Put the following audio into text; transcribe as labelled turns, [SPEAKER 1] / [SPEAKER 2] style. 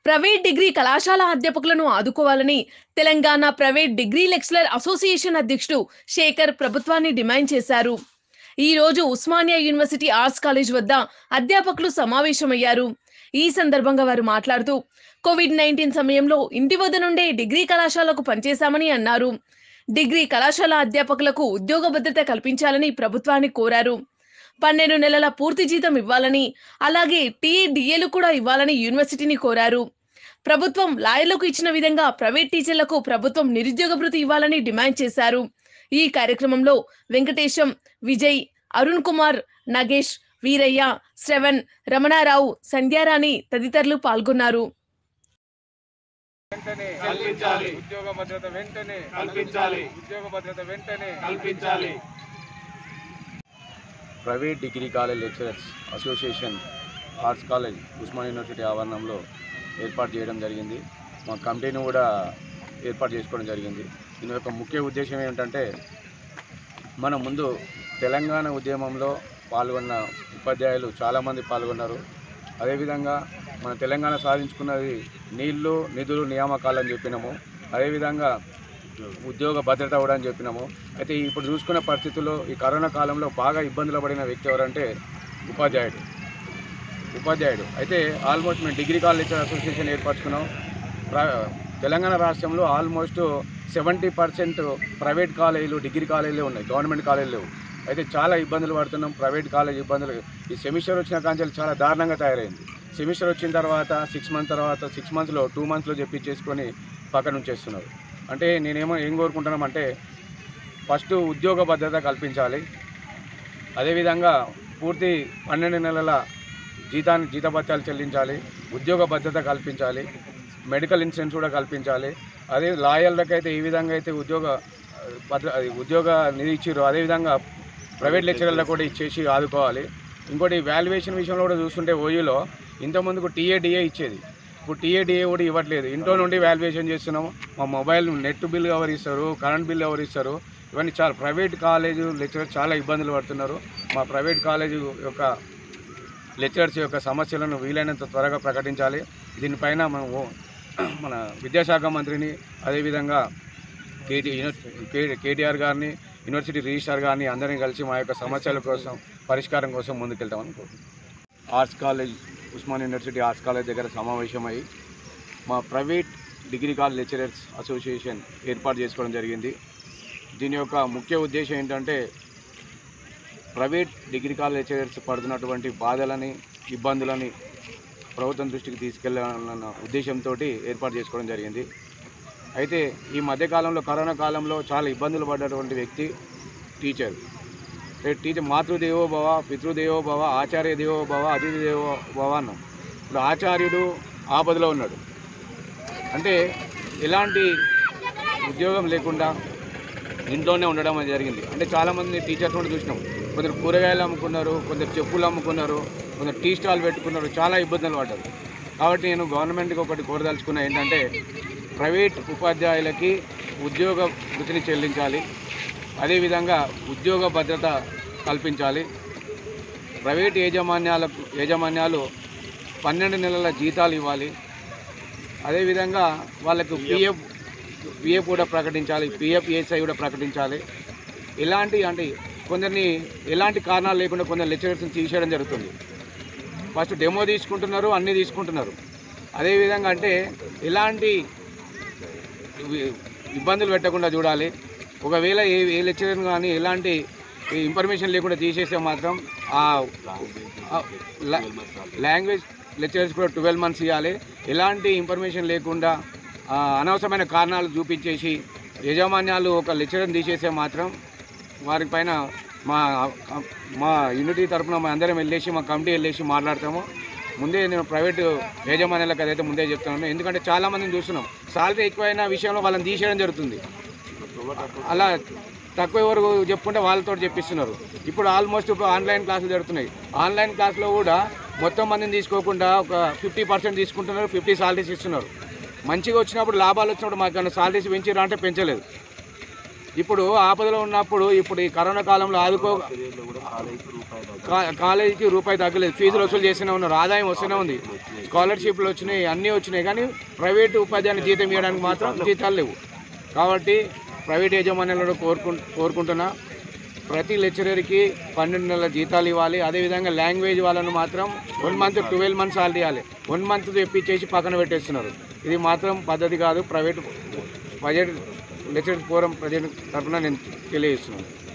[SPEAKER 1] Private degree కళాశాల అధ్యాపకులను ఆదుకోవాలని Telangana private degree lecturer association అధ్యక్షుడు శేఖర్ ప్రభుత్వాన్ని డిమాండ్ చేశారు ఈ రోజు ఉస్మానియా యూనివర్సిటీ ఆర్ట్స్ కాలేజ్ వద్ద అధ్యాపకులు సమావేశమయ్యారు ఈ సందర్భంగా వారు మాట్లాడుతూ కోవిడ్ నైన్టీన్ సమయంలో ఇంటి వద్ద నుండే డిగ్రీ కళాశాలకు పనిచేశామని అన్నారు డిగ్రీ కళాశాల అధ్యాపకులకు ఉద్యోగ భద్రత కల్పించాలని ప్రభుత్వాన్ని కోరారు పన్నెండు నెలల పూర్తి జీతం ఇవ్వాలని అలాగే టీఏడిఏలు కూడా ఇవ్వాలని యూనివర్సిటీని కోరారు ప్రభుత్వం లాయర్లకు ఇచ్చిన విధంగా ప్రైవేట్ టీచర్లకు ప్రభుత్వం నిరుద్యోగ భృతి ఇవ్వాలని డిమాండ్ చేశారు ఈ కార్యక్రమంలో వెంకటేశం విజయ్ అరుణ్ కుమార్ నగేష్ వీరయ్య శ్రవణ్ రమణారావు సంధ్యారాణి తదితరులు పాల్గొన్నారు
[SPEAKER 2] వెంటనే
[SPEAKER 3] కల్పించాలి.
[SPEAKER 2] ఉద్యోగ భద్రత వెంటనే
[SPEAKER 3] కల్పించాలి.
[SPEAKER 2] ఉద్యోగ భద్రత వెంటనే
[SPEAKER 3] కల్పించాలి
[SPEAKER 4] private degree college lecturers association arts college Osman university ఆవరణంలో ఏర్పాటు చేయడం జరిగింది మా కమిటీని కూడా ఏర్పాటు చేసుకోవడం జరిగింది దీని యొక్క ముఖ్య ఉద్దేశం ఏమిటంటే మన ముందు తెలంగాణ ఉద్యమంలో పాల్గొన్న ఉపాధ్యాయులు చాలామంది పాల్గొన్నారు అదేవిధంగా మన తెలంగాణ సాధించుకున్నది నీళ్లు నిధులు నియామకాలు అని చెప్పినాము అదేవిధంగా ఉద్యోగ భద్రత కూడా అని చెప్పినాము అయితే ఇప్పుడు చూసుకున్న పరిస్థితుల్లో ఈ కరోనా కాలంలో బాగా ఇబ్బందులు పడిన వ్యక్తి ఎవరంటే ఉపాధ్యాయుడు ఉపాధ్యాయుడు అయితే ఆల్మోస్ట్ మేము డిగ్రీ కాలేజ్ అసోసియేషన్ ఏర్పరచుకున్నాం ప్ర- తెలంగాణ రాష్ట్రంలో ఆల్మోస్ట్ సెవెంటీ పర్సెంట్ ప్రైవేట్ కాలేజీలు డిగ్రీ కాలేజీలే ఉన్నాయి గవర్నమెంట్ కాలేజీలు లేవు అయితే చాలా ఇబ్బందులు పడుతున్నాం ప్రైవేట్ కాలేజ్ ఇబ్బందులు ఈ సెమిస్టర్ వచ్చిన కాంచెలు చాలా దారుణంగా తయారైంది సెమిస్టర్ వచ్చిన తర్వాత సిక్స్ మంత్ తర్వాత సిక్స్ మంత్స్లో టూ మంత్స్లో చెప్పించేసుకొని పక్కన ఉంచేస్తున్నారు అంటే నేనేమో ఏం కోరుకుంటున్నామంటే ఫస్ట్ ఉద్యోగ భద్రత కల్పించాలి అదేవిధంగా పూర్తి పన్నెండు నెలల జీతాన్ని జీతభత్యాలు చెల్లించాలి ఉద్యోగ భద్రత కల్పించాలి మెడికల్ ఇన్సూరెన్స్ కూడా కల్పించాలి అదే లాయర్లకైతే ఈ విధంగా అయితే ఉద్యోగ ఆ, భద్ర అది ఉద్యోగ నిధి ఇచ్చిర్రు అదేవిధంగా ప్రైవేట్ లెక్చరర్లకు కూడా ఇచ్చేసి ఆదుకోవాలి ఇంకోటి వాల్యుయేషన్ విషయంలో కూడా చూస్తుంటే ఓయూలో ఇంతకుముందుకు టీఏడిఏ ఇచ్చేది ఇప్పుడు టీఏడిఏ కూడా ఇవ్వట్లేదు ఇంట్లో నుండి వాల్యుయేషన్ చేస్తున్నాము మా మొబైల్ నెట్ బిల్ ఎవరు ఇస్తారు కరెంట్ బిల్ ఎవరు ఇస్తారు ఇవన్నీ చాలా ప్రైవేట్ కాలేజు లెక్చరర్ చాలా ఇబ్బందులు పడుతున్నారు మా ప్రైవేట్ కాలేజు యొక్క లెక్చరర్స్ యొక్క సమస్యలను వీలైనంత త్వరగా ప్రకటించాలి దీనిపైన మనము మన విద్యాశాఖ మంత్రిని అదేవిధంగా కేటీ కే- కేటీఆర్ గారిని యూనివర్సిటీ రిజిస్ట్రార్ గారిని అందరినీ కలిసి మా యొక్క సమస్యల కోసం పరిష్కారం కోసం ముందుకెళ్తామని కోరుకుంటున్నాం arts college Osman university arts college దగ్గర సమావేశమై మా private degree college lecturers association ఏర్పాటు చేసుకోవడం జరిగింది దీని యొక్క ముఖ్య ఉద్దేశం ఏంటంటే ప్రైవేట్ డిగ్రీ కాలేజ్ లెక్చరర్స్ పడుతున్నటువంటి బాధలని ఇబ్బందులని ప్రభుత్వం దృష్టికి తీసుకెళ్లాలన్న ఉద్దేశంతో ఏర్పాటు చేసుకోవడం జరిగింది అయితే ఈ మధ్యకాలంలో కరోనా కాలంలో చాలా ఇబ్బందులు పడ్డటువంటి వ్యక్తి టీచర్ ఏ టీచర్ మాతృదేవో భవ పితృదేవో భవ ఆచార్య దేవో భవ అతిథి దేవో భవ అన్నాం ఇప్పుడు ఆచార్యుడు ఆపదలో ఉన్నాడు అంటే ఎలాంటి ఉద్యోగం లేకుండా ఇంట్లోనే ఉండడం అనేది జరిగింది అంటే చాలామంది టీచర్స్ కూడా చూసినాం కొందరు కూరగాయలు అమ్ముకున్నారు కొందరు చెప్పులు అమ్ముకున్నారు కొందరు టీ స్టాల్ పెట్టుకున్నారు చాలా ఇబ్బందులు పడ్డారు కాబట్టి నేను గవర్నమెంట్కి ఒకటి కోరదలుచుకున్నా ఏంటంటే ప్రైవేట్ ఉపాధ్యాయులకి ఉద్యోగ వృత్తిని చెల్లించాలి అదేవిధంగా ఉద్యోగ భద్రత కల్పించాలి ప్రైవేట్ యాజమాన్యాలకు యాజమాన్యాలు పన్నెండు నెలల జీతాలు ఇవ్వాలి అదేవిధంగా వాళ్ళకు పిఎఫ్ పిఎఫ్ కూడా ప్రకటించాలి పిఎఫ్ ఏఎస్ఐ కూడా ప్రకటించాలి ఎలాంటి అంటే కొందరిని ఎలాంటి కారణాలు లేకుండా కొందరు లెక్చరర్స్ని తీసేయడం జరుగుతుంది ఫస్ట్ డెమో తీసుకుంటున్నారు అన్నీ తీసుకుంటున్నారు అదేవిధంగా అంటే ఎలాంటి ఇవి- ఇబ్బందులు పెట్టకుండా చూడాలి ఒకవేళ ఏ ఏ లెక్చరర్ కానీ ఎలాంటి ఇన్ఫర్మేషన్ లేకుండా తీసేస్తే మాత్రం ఆ ఆ లా- లాంగ్వేజ్ లెక్చరర్స్ కూడా ట్వెల్వ్ మంత్స్ ఇవ్వాలి ఎలాంటి ఇన్ఫర్మేషన్ లేకుండా ఆ, అనవసరమైన కారణాలు చూపించేసి యజమాన్యాలు ఒక లెక్చరర్ని తీసేస్తే మాత్రం వారిపైన మా మా యూనిటీ తరఫున మా అందరం వెళ్ళేసి మా కమిటీ వెళ్ళేసి మాట్లాడతాము ముందే నేను ప్రైవేట్ యాజమాన్యాలకు అదైతే ముందే చెప్తున్నాను ఎందుకంటే చాలామందిని చూస్తున్నాం సాలరీ ఎక్కువైన విషయంలో వాళ్ళని తీసేయడం జరుగుతుంది అలా తక్కువ వరకు చెప్పుకుంటే వాళ్ళతో చెప్పిస్తున్నారు ఇప్పుడు ఆల్మోస్ట్ ఇప్పుడు ఆన్లైన్ క్లాసులు జరుగుతున్నాయి ఆన్లైన్ క్లాస్లో కూడా మొత్తం మందిని తీసుకోకుండా ఒక ఫిఫ్టీ పర్సెంట్ తీసుకుంటున్నారు ఫిఫ్టీ సాలరీస్ ఇస్తున్నారు మంచిగా వచ్చినప్పుడు లాభాలు వచ్చినప్పుడు మాకు సాలరీస్ పెంచారా అంటే పెంచలేదు ఇప్పుడు ఆపదలో ఉన్నప్పుడు ఇప్పుడు ఈ కరోనా కాలంలో ఆదుకో కా- కాలేజీకి రూపాయి తగ్గలేదు ఫీజులు వసూలు చేస్తూనే ఉన్నారు ఆదాయం వస్తూనే ఉంది స్కాలర్షిప్లు వచ్చినాయి అన్నీ వచ్చినాయి కానీ ప్రైవేటు ఉపాధ్యాయుని జీతం ఇవ్వడానికి మాత్రం జీతాలు లేవు కాబట్టి ప్రైవేట్ యాజమాన్యాలను కోరుకు కోరుకుంటున్నా ప్రతి లెక్చరర్కి పన్నెండు నెలల జీతాలు ఇవ్వాలి అదేవిధంగా లాంగ్వేజ్ వాళ్ళను మాత్రం one month twelve months salary ఇవ్వాలి వన్ మంత్ తెప్పించేసి పక్కన పెట్టేస్తున్నారు ఇది మాత్రం పద్ధతి కాదు private budget lecturer forum present తరఫున నేను తెలియజేస్తున్నాను